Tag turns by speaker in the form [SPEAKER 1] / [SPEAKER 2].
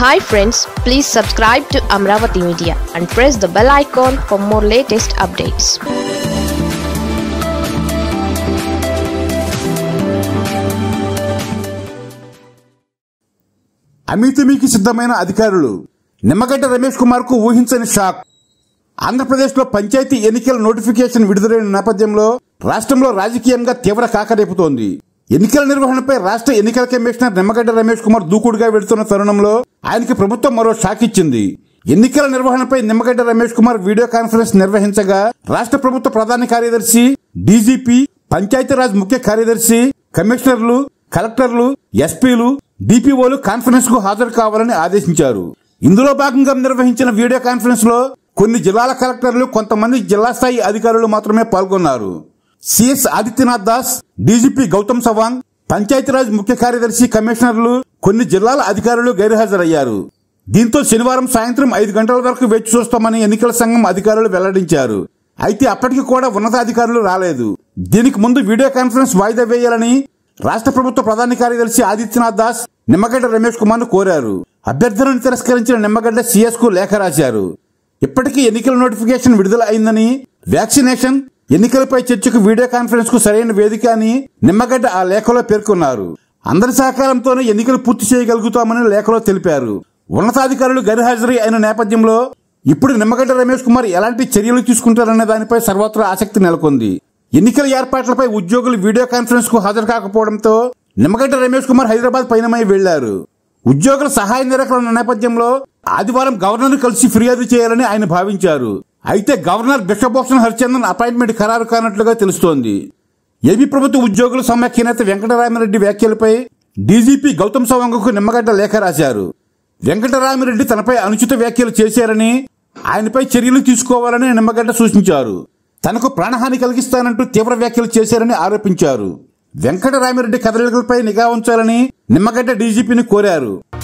[SPEAKER 1] hi friends please subscribe to Amaravati media and press the bell icon for more latest updates
[SPEAKER 2] అమితిమికి సిద్ధమైన అధికారులు నిమ్మగడ్డ రమేష్ కుమార్ కు ఊహించని షాక్ ఆంధ్రప్రదేశ్లో పంచాయతీ ఎన్నికల నోటిఫికేషన్ విడుదలైన నేపథ్యంలో రాష్ట్రంలో రాజకీయంగా తీవ్ర కాకరేపుతోంది ఎన్నికల నిర్వహణపై రాష్ట్ర ఎన్నికల కమిషనర్ నిమ్మగడ్డ రమేష్ కుమార్ దూకుడుగా వెడుతున్న తరుణంలో ఆయనకి ప్రభుత్వం మరో షాక్ ఇచ్చింది ఎన్నికల నిర్వహణపై నిమ్మగడ్డ రమేష్ కుమార్ వీడియో కాన్ఫరెన్స్ నిర్వహించగా రాష్ట్ర ప్రభుత్వ ప్రధాన కార్యదర్శి డీజీపీ పంచాయతీరాజ్ ముఖ్య కార్యదర్శి కమిషనర్లు కలెక్టర్లు ఎస్పీలు డిపిఓలు కాన్ఫరెన్స్ కు హాజరు కావాలని ఆదేశించారు ఇందులో భాగంగా నిర్వహించిన వీడియో కాన్ఫరెన్స్ లో కొన్ని జిల్లాల కలెక్టర్లు కొంతమంది జిల్లా స్థాయి అధికారులు మాత్రమే పాల్గొన్నారు సిఎస్ ఆదిత్యనాథ్ దాస్ డీజీపీ గౌతమ్ సవాంగ్ పంచాయతీరాజ్ ముఖ్య కార్యదర్శి కమిషనర్లు కొన్ని జిల్లాల అధికారులు గైర్హాజరయ్యారు దీంతో శనివారం సాయంత్రం ఐదు గంటల వరకు వేచి చూస్తామని ఎన్నికల సంఘం అధికారులు వెల్లడించారు అయితే అప్పటికి కూడా ఉన్నతాధికారులు రాలేదు దీనికి ముందు వీడియో కాన్ఫరెన్స్ వాయిదా వేయాలని రాష్ట్ర ప్రభుత్వ ప్రధాన కార్యదర్శి ఆదిత్యనాథ్ దాస్ నిమ్మగడ్డ రమేష్ కుమార్ ను కోరారు అభ్యర్థనను తిరస్కరించిన నిమ్మగడ్డ సీఎస్ కు లేఖ రాశారు ఇప్పటికీ ఎన్నికల నోటిఫికేషన్ విడుదల అయిందని వ్యాక్సినేషన్ ఎన్నికలపై చర్చకు వీడియో కాన్ఫరెన్స్ కు సరైన వేదిక అని నిమ్మగడ్డ ఆ లేఖలో పేర్కొన్నారు అందరి సహకారంతోనే ఎన్నికలు పూర్తి చేయగలుగుతామని లేఖలో తెలిపారు ఉన్నతాధికారులు గైర్హాజరీ అయిన నేపథ్యంలో ఇప్పుడు నిమ్మగడ్డ రమేష్ కుమార్ ఎలాంటి చర్యలు తీసుకుంటారనే దానిపై సర్వత్రా ఆసక్తి నెలకొంది ఎన్నికల ఏర్పాట్లపై ఉద్యోగులు వీడియో కాన్ఫరెన్స్ కు హాజరు కాకపోవడంతో నిమ్మగడ్డ రమేష్ కుమార్ హైదరాబాద్ పయనమై వెళ్లారు ఉద్యోగుల సహాయ నిరకరణ నేపథ్యంలో ఆదివారం గవర్నర్ కలిసి ఫిర్యాదు చేయాలని ఆయన భావించారు అయితే గవర్నర్ బిశ్వభూషణ్ హరిచందన్ అపాయింట్మెంట్ ఖరారు కానట్లుగా తెలుస్తోంది ఏపీ ప్రభుత్వ ఉద్యోగుల సమాఖ్య నేత వెంకటరామిరెడ్డి వ్యాఖ్యలపై డీజీపీ గౌతమ్ సవాంగ్కు నిమ్మగడ్డ లేఖ రాశారు వెంకటరామిరెడ్డి తనపై అనుచిత వ్యాఖ్యలు చేశారని ఆయనపై చర్యలు తీసుకోవాలని నిమ్మగడ్డ సూచించారు తనకు ప్రాణహాని కలిగిస్తానంటూ తీవ్ర వ్యాఖ్యలు చేశారని ఆరోపించారు వెంకటరామిరెడ్డి కదలికలపై నిఘా ఉంచాలని నిమ్మగడ్డ డీజీపీని కోరారు